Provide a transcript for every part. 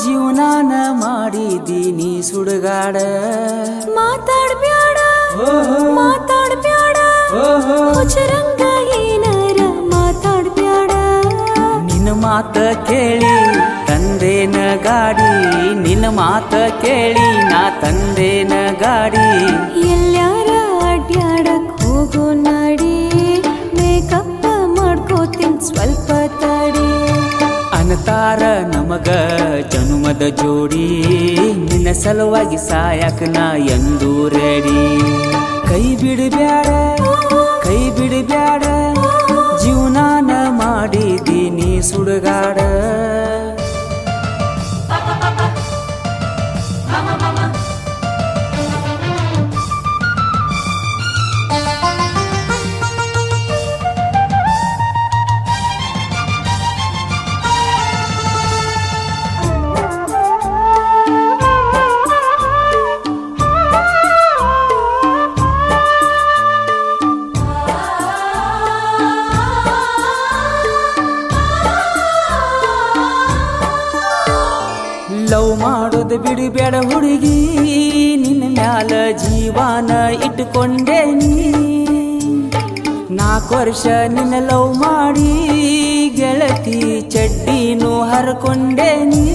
ಜೀವನಾನ ಮಾಡಿದೀನಿ ಸುಡುಗಾಡ ಮಾತಾಡ್ಬ್ಯಾಡ ಮಾತಾಡ್ಬ್ಯಾಡ ಹುಚ್ಚರಂಗ ಏನಾರ ಮಾತಾಡ್ಬ್ಯಾಡ ನಿನ್ನ ಮಾತ ಕೇಳಿ ತಂದೇನ ಗಾಡಿ ನಿನ್ನ ಮಾತ ಕೇಳಿ ನಾ ತಂದೇನ ಗಾಡಿ ಎಲ್ಲಾರ ಅಡ್ಯಾಡಕ್ ಹೋಗೋ ನಾಡಿ ಮೇಕಪ್ ಮಾಡ್ಕೋತೀನಿ ಸ್ವಲ್ಪ ತಡಿ ಅನತಾರ ನಮಗ ಜನುಮದ ಜೋಡಿ ನಿನ್ನ ಸಲುವಾಗಿ ಸಾಯಕ ನಾ ಎಂದು ರೆಡಿ ಕೈ ಬಿಡಬ್ಯಾಡ ಕೈ ಬಿಡಬ್ಯಾಡ ಜೀವನಾನ ಮಾಡಿದೀನಿ ಸುಡುಗಾಡ ಲವ್ ಮಾಡೋದು ಬಿಡಬೇಡ ಹುಡುಗಿ ನಿನ್ನ ಮ್ಯಾಲ ಜೀವಾನ ಇಟ್ಟುಕೊಂಡೇನಿ ನಾಲ್ಕು ವರ್ಷ ನಿನ್ನ ಲವ್ ಮಾಡಿ ಗೆಳತಿ ಚಡ್ಡಿನೂ ಹರ್ಕೊಂಡೇನಿ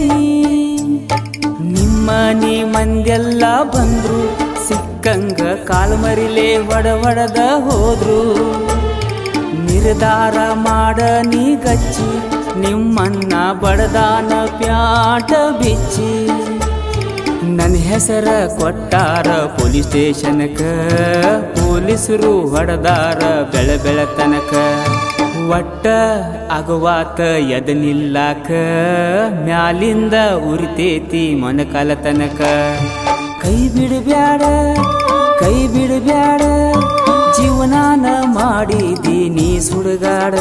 ನಿಮ್ಮ ನೀ ಮಂದೆಲ್ಲ ಬಂದ್ರು ಸಿಕ್ಕಂಗ ಕಾಲು ಮರಿಲೇ ಹೊಡ ಹೊಡೆದ ಹೋದ್ರು ನಿರ್ಧಾರ ಮಾಡ ನೀ ಗಚ್ಚಿ ನಿಮ್ಮನ್ನ ಬಡದಾನ ಪ್ಯಾಟ ಬಿಚ್ಚಿ ನನ್ನ ಹೆಸರ ಕೊಟ್ಟಾರ ಪೊಲೀಸ್ ಸ್ಟೇಷನ್ಕ ಪೊಲೀಸರು ಹೊಡೆದಾರ ಬೆಳ ಬೆಳತನಕ ಒಟ್ಟ ಅಗವಾತ ಎದ ನಿಲ್ಲಾಕ ಮ್ಯಾಲಿಂದ ಉರಿತೇತಿ ಮೊಣಕಾಲ ತನಕ ಕೈ ಬಿಡಬ್ಯಾಡ ಕೈ ಬಿಡಬ್ಯಾಡ ಜೀವನಾನ ಮಾಡಿದೀನಿ ಸುಡುಗಾಡ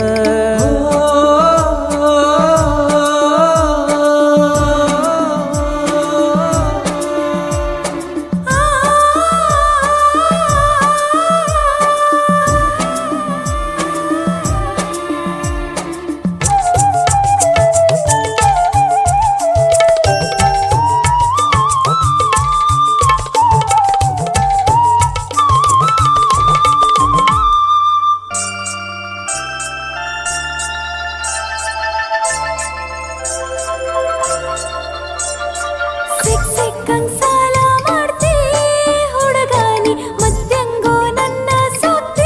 ಸಿಕ್ ಸಿಕ್ಕಂಗ್ ಸಾಲ ಮಾಡ್ತಿ ಹುಡುಗಾನಿ ಮತ್ತೆಂಗೋ ನನ್ನ ಸುತ್ತಿ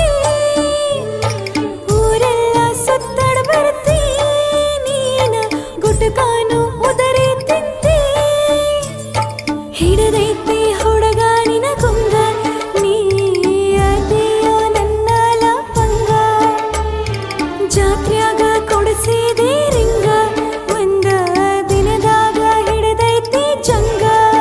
ಊರೆಲ್ಲ ಸುತ್ತಡ ಬರ್ತಿ ನೀನ ಗುಟುಕಾನು ಉದರಿ ತಿಂತಿ ಹಿಡದೈತಿ ಹುಡುಗಾನಿನ ಕುಂಗ ನೀ ಅದಿಯೋ ನನ್ನ ಲಪಂಗ ಜಾತ್ರ್ಯಾಗ ಕೊಡಿಸಿದೆ ರಿಂಗ ಒಂದ ದಿನದಾಗ ಹಿಡಿದೈತಿ ಚಂಗ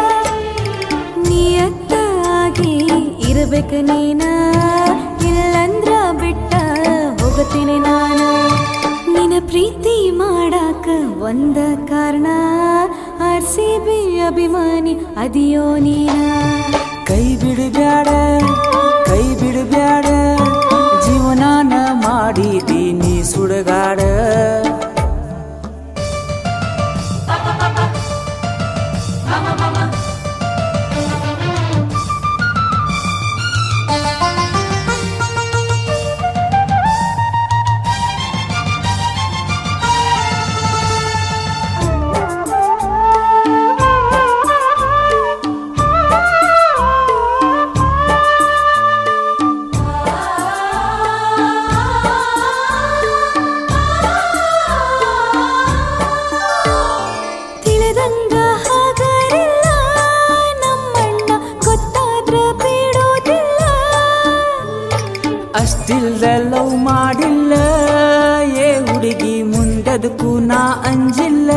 ನಿಯತ್ತ ಆಗಿ ಇರಬೇಕ ನೀನ ಇಲ್ಲಂದ್ರ ಬಿಟ್ಟ ಹೋಗತೀನಿ ನಾನ ನಿನ ಪ್ರೀತಿ ಮಾಡಾಕ ಒಂದ ಕಾರಣ ಆರ್ ಸಿ ಬಿ ಅಭಿಮಾನಿ ಅದಿಯೋ ನೀನ ಕೈ ಬಿಡಬ್ಯಾಡ ಕೈ ಬಿಡಬ್ಯಾಡ ಜೀವನಾನ ಮಾಡಿದೀನಿ ಸುಡುಗಾಡ ತಿಳಿದಂಗ ಹಾಗಾರಿಲ್ಲ ನಮ್ಮಣ್ಣ ಗೊತ್ತಾದ್ರ ಬಿಡೋದಿಲ್ಲ ಅಷ್ಟಿಲ್ದ ಲವ್ ಮಾಡಿಲ್ಲ ಏ ಹುಡುಗಿ ಮುಂದದಕ್ಕೂ ನಾ ಅಂಜಿಲ್ಲ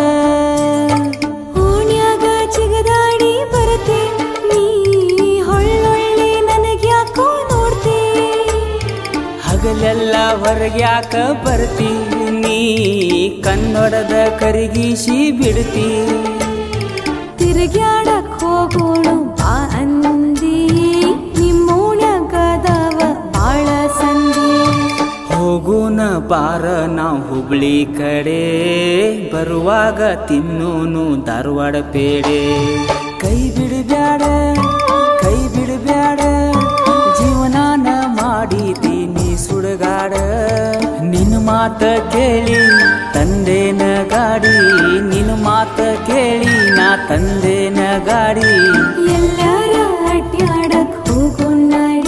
ಓಣ್ಯಾಗ ಚಿಗದಾಡಿ ಬರತೆ ನೀ ಹೊಳ್ಳೊಳ್ಳೆ ನನಗ್ಯಾಕೋ ನೋಡ್ತಿ ಹಗಲೆಲ್ಲ ಹೊರಗ್ಯಾಕ ಬರ್ತಿ ನೀ ಕನ್ನಡದ ಕರಿಗೀಸಿ ಬಿಡ್ತಿ ತಿರುಗ್ಯಾಡಕ್ ಹೋಗೋಣ ಬಾ ಅಂದಿ ನಿಮ್ಮೋಣ್ಯಾಗದವ ಬಾಳ ಸಂದಿ ಹೋಗುನ ಹೋಗುನ ಬಾರ ನಾವು ಹುಬ್ಳಿ ಕಡೆ ಬರುವಾಗ ತಿನ್ನೂನು ಧಾರವಾಡ ಪೇಡೆ ಕೈ ಬಿಡಬ್ಯಾಡ ಕೈ ಬಿಡಬ್ಯಾಡ ಜೀವನಾನ ಮಾಡಿದ್ದೀನಿ ಸುಡಗಾಡ ನಿನ್ನ ಮಾತ ಕೇಳಿ ತಂದೇನ ಗಾಡಿ ನಿನ್ನ ಮಾತ ಕೇಳಿ ನಾ ತಂದೇನ ಗಾಡಿ ಎಲ್ಲಾರ ಅಡ್ಯಾಡಕ್ ಹೋಗೋಣ